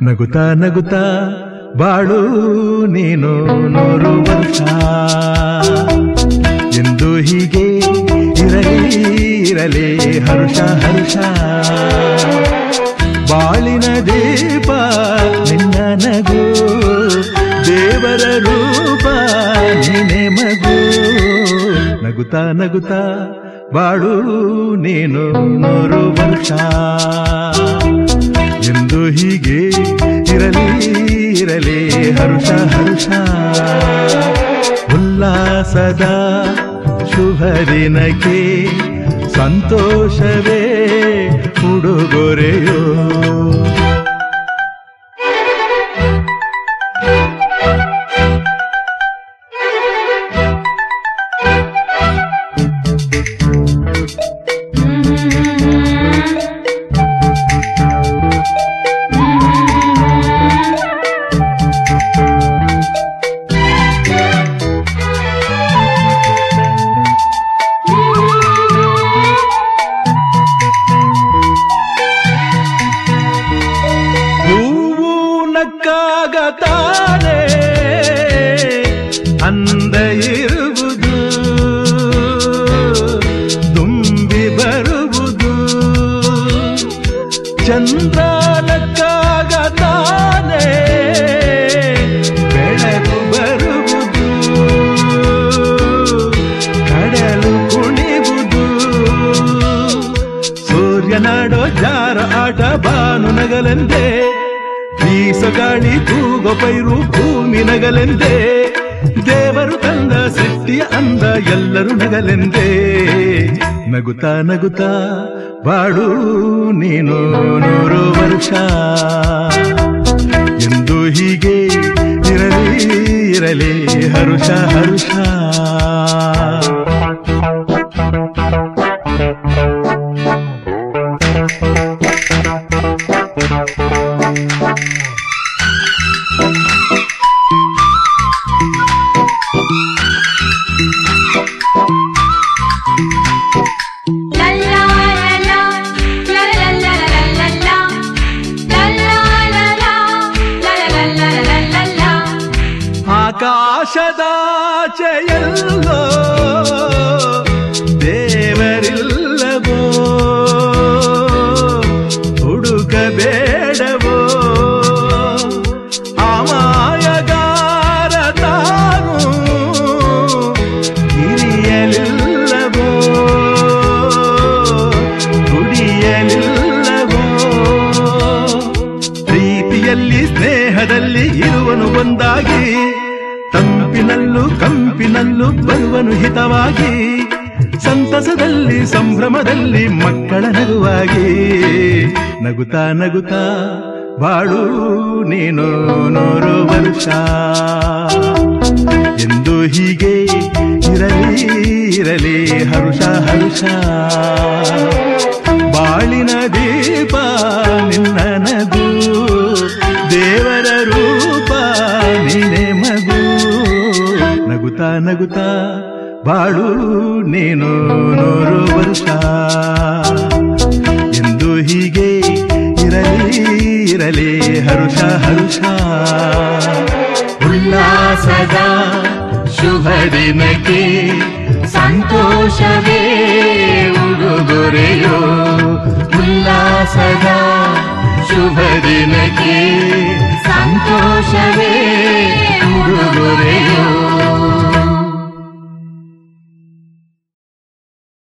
ನಗುತ್ತಾ ನಗುತ್ತಾ ಬಾಳು ನೀನು ನೂರು ವರ್ಷ ಎಂದು ಹೀಗೆ ಇರಲಿ ಇರಲಿ ಹರುಷ ಹರುಷ ಬಾಳಿನ ದೀಪ ನಿನ್ನ ನಗು ದೇವರ ರೂಪ ನೀನೆ ಮಗು ನಗುತ್ತಾ ನಗುತ್ತಾ ಬಾಳು ನೀನು ನೂರು ವರ್ಷ ಎಂದು ಹೀಗೆ ಇರಲಿ ಇರಲಿ ಹರುಷ ಹರುಷ ಉಲ್ಲಾಸದ ಶುಭ ದಿನಕ್ಕೆ ಸಂತೋಷವೇ ಉಡುಗೊರೆಯೋ ಹೂವು ನಕ್ಕಾಗ ತಾನೇ ಅಂದ ಇರುವುದು ತುಂಬಿ ಬರುವುದು ಚಂದ್ರ ನಕ್ಕಾಗ ತಾನೇ ಬೆಳಕು ಬರುವುದು ಕಡಲು ಕುಣಿವುದು ಸೂರ್ಯನಾಡೋ ಜಾರ ಆಟ ಬಾನು ನಗಲೆಂದೇ ಬೀಸಗಾಳಿ ತೂಗೋ ಪೈರು ಭೂಮಿ ನಗಲೆಂದೇ ದೇವರು ತಂದ ಸೃಷ್ಟಿಯ ಅಂದ ಎಲ್ಲರೂ ನಗಲೆಂದೇ ನಗುತ್ತಾ ನಗುತ್ತಾ ಬಾಳು ನೀನು ನೂರು ವರ್ಷ ಎಂದು ಹೀಗೆ ಇರಲಿ ಇರಲಿ ಹರುಷ ಹರುಷ La la la la, la la la la la la, la la la la, la la la la la la. ಆಕಾಶದಾಚೆಯಲ್ಲೋ ದೇವರಿಲ್ಲವೋ ಹುಡುಕಬೇಡವೋ ಅಮಾಯಗಾರ ತಾನು ಹಿರಿಯಲಿಲ್ಲವೋ ಕುಡಿಯಲಿಲ್ಲವೋ ಪ್ರೀತಿಯಲ್ಲಿ ಸ್ನೇಹದಲ್ಲಿ ಇರುವನು ಒಂದಾಗಿ ತಂಪಿನಲ್ಲೂ ಕಂಪಿನಲ್ಲೂ ಬರುವನು ಹಿತವಾಗಿ ಸಂತಸದಲ್ಲಿ ಸಂಭ್ರಮದಲ್ಲಿ ಮಕ್ಕಳ ನಗುವಾಗಿ ನಗುತ್ತಾ ನಗುತ್ತಾ ಬಾಳು ನೀನು ನೂರು ವರ್ಷ ಎಂದು ಹೀಗೆ ಇರಲಿ ಇರಲಿ ಹರುಷ ಹರುಷ ಬಾಳಿನ ದೀಪ ನಿನ್ನ ನಗು ದೇವರ ರೂಪ ನೀನೆ ಮಗು ನಗುತ್ತಾ ನಗುತ್ತಾ ಬಾಳು ನೀನು ನೂರು ವರ್ಷ ಎಂದು ಹೀಗೆ ಇರಲಿ ಇರಲಿ ಹರುಷ ಹರುಷ ಉಲ್ಲಾಸದ ಶುಭ ದಿನಕ್ಕೆ ಸಂತೋಷವೇ ಉಡುಗೊರೆಯೋ ಉಲ್ಲಾಸದ ಶುಭ ದಿನಕ್ಕೆ ಸಂತೋಷವೇ ಉಡುಗೊರೆಯೋ